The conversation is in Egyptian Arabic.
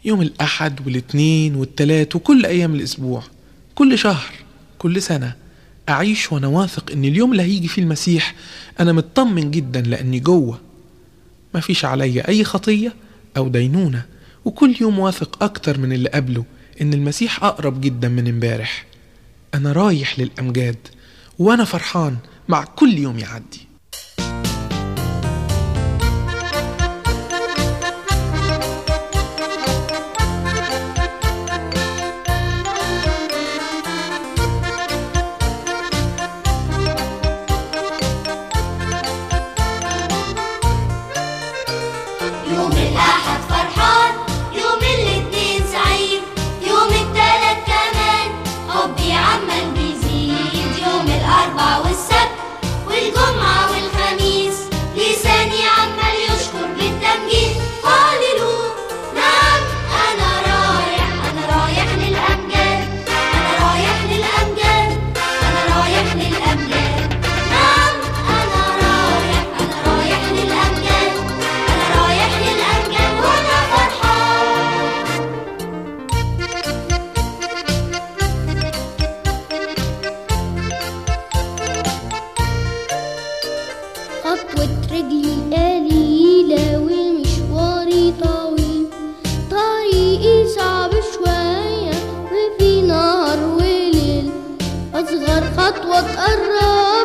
يوم الأحد والاثنين والتلات وكل أيام الأسبوع كل شهر كل سنة أعيش وأنا واثق إن اليوم اللي هيجي فيه المسيح أنا مطمن جدا لأني جوه مفيش عليا أي خطية أو دينونة وكل يوم واثق أكتر من اللي قبله إن المسيح أقرب جدا من امبارح أنا رايح للأمجاد وأنا فرحان مع كل يوم يعدي يوم الأحد فرحان يوم الاثنين سعيد يوم التلات كمان حبي عمال بيزيد يوم الأربع والسبت والجمعة والخميس لساني عمال يشكر بالتمجيد هاليلويا نعم أنا رايح أنا رايح للأمجاد أنا رايح للأمجاد أنا رايح للأمجاد نعم أنا رايح أنا رايح للأمجاد أنا رايح للأمجاد وأنا فرحان خطوة رجلي قليلة ومشواري طويل طريقي صعب شوية وفي نهار وليل أصغر خطوة تقرب